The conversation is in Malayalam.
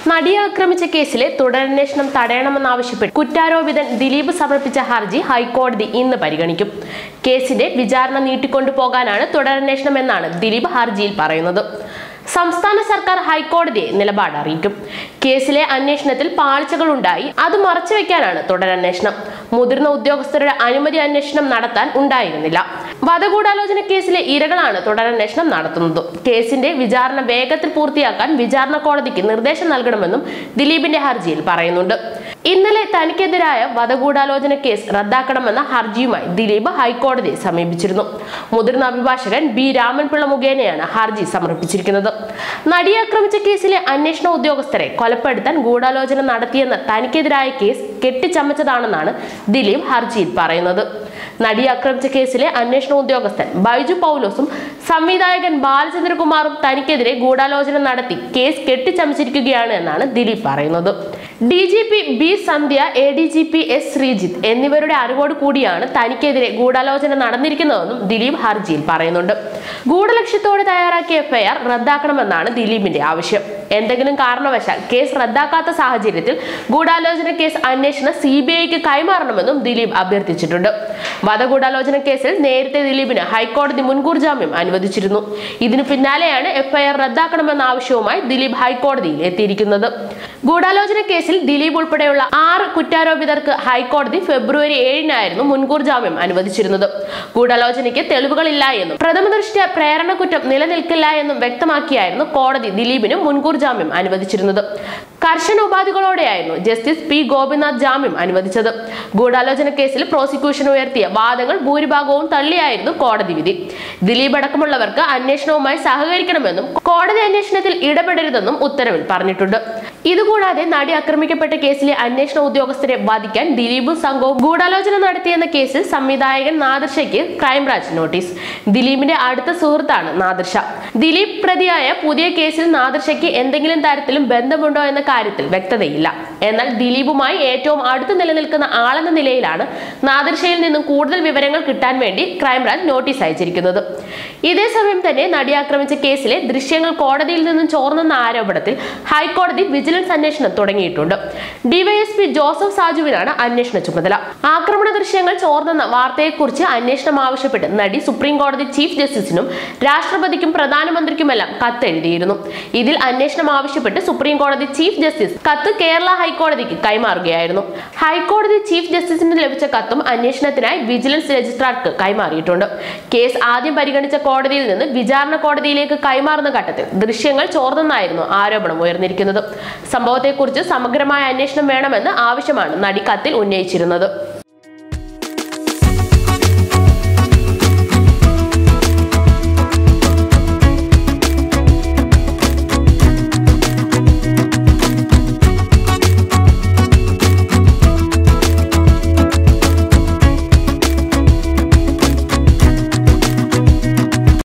നടിയെ ആക്രമിച്ച കേസിലെ തുടരന്വേഷണം തടയണമെന്നാവശ്യപ്പെട്ട് കുറ്റാരോപിതൻ ദിലീപ് സമർപ്പിച്ച ഹർജി ഹൈക്കോടതി ഇന്ന് പരിഗണിക്കും കേസിന്റെ വിചാരണ നീട്ടിക്കൊണ്ടുപോകാനാണ് തുടരന്വേഷണം എന്നാണ് ദിലീപ് ഹർജിയിൽ പറയുന്നത് സംസ്ഥാന സർക്കാർ ഹൈക്കോടതിയെ നിലപാട് അറിയിക്കും കേസിലെ അന്വേഷണത്തിൽ പാളിച്ചകൾ ഉണ്ടായി അത് മറച്ചുവെക്കാനാണ് തുടരന്വേഷണം മുതിർന്ന ഉദ്യോഗസ്ഥരുടെ അനുമതി അന്വേഷണം നടത്താൻ ഉണ്ടായിരുന്നില്ല വധഗൂഢാലോചന കേസിലെ ഇരകളാണ് തുടരന്വേഷണം നടത്തുന്നത് കേസിന്റെ വിചാരണ വേഗത്തിൽ പൂർത്തിയാക്കാൻ വിചാരണ കോടതിക്ക് നിർദ്ദേശം നൽകണമെന്നും ദിലീപിന്റെ ഹർജിയിൽ പറയുന്നുണ്ട് ഇന്നലെ തനിക്കെതിരായ വധഗൂഢാലോചന കേസ് റദ്ദാക്കണമെന്ന ഹർജിയുമായി ദിലീപ് ഹൈക്കോടതിയെ സമീപിച്ചിരുന്നു മുതിർന്ന അഭിഭാഷകൻ ബി രാമൻപിള്ള മുഖേനയാണ് ഹർജി സമർപ്പിച്ചിരിക്കുന്നത് നടിയെ ആക്രമിച്ച കേസിലെ അന്വേഷണ ഉദ്യോഗസ്ഥരെ കൊലപ്പെടുത്താൻ ഗൂഢാലോചന നടത്തിയെന്ന തനിക്കെതിരായ കേസ് കെട്ടിച്ചമച്ചതാണെന്നാണ് ദിലീപ് ഹർജിയിൽ പറയുന്നത് നടിയെ ആക്രമിച്ച കേസിലെ അന്വേഷണ ഉദ്യോഗസ്ഥൻ ബൈജു പൗലോസും സംവിധായകൻ ബാലചന്ദ്രകുമാറും തനിക്കെതിരെ ഗൂഢാലോചന നടത്തി കേസ് കെട്ടിച്ചമച്ചിരിക്കുകയാണ് എന്നാണ് ദിലീപ് പറയുന്നത് D G P B Sandhya A D G P S Sreejith എന്നിവരുടെ അറിവോട് കൂടിയാണ് തനിക്കെതിരെ ഗൂഢാലോചന നടന്നിരിക്കുന്നതെന്നും ദിലീപ് ഹർജിയിൽ പറയുന്നുണ്ട് ഗൂഢലക്ഷ്യത്തോടെ തയ്യാറാക്കിയ എഫ്ഐആർ റദ്ദാക്കണമെന്നാണ് ദിലീപിന്റെ ആവശ്യം എന്തെങ്കിലും കാരണവശാൽ കേസ് റദ്ദാക്കാത്ത സാഹചര്യത്തിൽ ഗൂഢാലോചന കേസ് അന്വേഷണം സി ബി ഐക്ക് കൈമാറണമെന്നും ദിലീപ് അഭ്യർത്ഥിച്ചിട്ടുണ്ട് വധഗൂഢാലോചന കേസിൽ നേരത്തെ ദിലീപിന് ഹൈക്കോടതി മുൻകൂർ ജാമ്യം അനുവദിച്ചിരുന്നു ഇതിനു പിന്നാലെയാണ് എഫ്ഐആർ റദ്ദാക്കണമെന്ന ആവശ്യവുമായി ദിലീപ് ഹൈക്കോടതിയിൽ എത്തിയിരിക്കുന്നത് ഗൂഢാലോചന കേസിൽ ദിലീപ് ഉൾപ്പെടെയുള്ള ആറ് കുറ്റാരോപിതർക്ക് ഹൈക്കോടതി ഫെബ്രുവരി ഏഴിനായിരുന്നു മുൻകൂർ ജാമ്യം അനുവദിച്ചിരുന്നത് ഗൂഢാലോചനയ്ക്ക് തെളിവുകളില്ല എന്നും പ്രഥമദൃഷ്ട്യ പ്രേരണ കുറ്റം നിലനിൽക്കില്ല എന്നും വ്യക്തമാക്കിയായിരുന്നു കോടതി ദിലീപിന് മുൻകൂർ ജാമ്യം അനുവദിച്ചിരുന്നത് കർശന ഉപാധികളോടെയായിരുന്നു ജസ്റ്റിസ് പി ഗോപിനാഥ് ജാമ്യം അനുവദിച്ചത് ഗൂഢാലോചന കേസിൽ പ്രോസിക്യൂഷൻ ഉയർത്തിയ വാദങ്ങൾ ഭൂരിഭാഗവും തള്ളിയായിരുന്നു കോടതി വിധി ദിലീപ് അടക്കമുള്ളവർക്ക് അന്വേഷണവുമായി സഹകരിക്കണമെന്നും കോടതി അന്വേഷണത്തിൽ ഇടപെടരുതെന്നും ഉത്തരവിൽ പറഞ്ഞിട്ടുണ്ട് ഇതുകൂടാതെ നടി ആക്രമിക്കപ്പെട്ട കേസിലെ അന്വേഷണ ഉദ്യോഗസ്ഥരെ വധിക്കാൻ ദിലീപും സംഘവും ഗൂഢാലോചന നടത്തിയെന്ന കേസിൽ സംവിധായകൻ നാദർഷയ്ക്ക് ക്രൈംബ്രാഞ്ച് നോട്ടീസ് ദിലീപിന്റെ അടുത്ത സുഹൃത്താണ് നാദർഷ ദിലീപ് പ്രതിയായ പുതിയ കേസിൽ നാദർഷയ്ക്ക് എന്തെങ്കിലും തരത്തിലും ബന്ധമുണ്ടോ എന്ന കാര്യത്തിൽ വ്യക്തതയില്ല എന്നാൽ ദിലീപുമായി ഏറ്റവും അടുത്ത് നിലനിൽക്കുന്ന ആളെന്ന നിലയിലാണ് നാദർഷയിൽ നിന്നും കൂടുതൽ വിവരങ്ങൾ കിട്ടാൻ വേണ്ടി ക്രൈംബ്രാഞ്ച് നോട്ടീസ് അയച്ചിരിക്കുന്നത് ഇതേസമയം തന്നെ നടി ആക്രമിച്ച കേസിലെ ദൃശ്യങ്ങൾ കോടതിയിൽ നിന്നും ചോർന്നെന്ന ആരോപണത്തിൽ ഹൈക്കോടതി വിജിലൻസ് അന്വേഷണം തുടങ്ങിയിട്ടുണ്ട് ഡിവൈഎസ്പി ജോസഫ് സാജുവിനാണ് അന്വേഷണ ചുമതല ആക്രമണ ദൃശ്യങ്ങൾ ചോർന്നെന്ന വാർത്തയെക്കുറിച്ച് അന്വേഷണം ആവശ്യപ്പെട്ട് നടി സുപ്രീം കോടതി ചീഫ് ജസ്റ്റിസിനും രാഷ്ട്രപതിക്കും പ്രധാനമന്ത്രിക്കുമെല്ലാം കത്തെഴുതിയിരുന്നു ഇതിൽ അന്വേഷണം ആവശ്യപ്പെട്ട് സുപ്രീം കോടതി ചീഫ് ജസ്റ്റിസ് കത്ത് കേരള ഹൈക്കോടതിക്ക് കൈമാറുകയായിരുന്നു ഹൈക്കോടതി ചീഫ് ജസ്റ്റിസിന് ലഭിച്ച കത്തും അന്വേഷണത്തിനായി വിജിലൻസ് രജിസ്ട്രാർക്ക് കൈമാറിയിട്ടുണ്ട് കേസ് ആദ്യം പരിഗണിച്ച കോടതിയിൽ നിന്ന് വിചാരണ കോടതിയിലേക്ക് കൈമാറുന്ന ഘട്ടത്തിൽ ദൃശ്യങ്ങൾ ചോർന്നെന്നായിരുന്നു ആരോപണം ഉയർന്നിരിക്കുന്നത് സംഭവത്തെക്കുറിച്ച് സമഗ്രമായ അന്വേഷണം വേണമെന്ന് ആവശ്യമാണ് നടി കത്തിൽ ഉന്നയിച്ചിരുന്നത്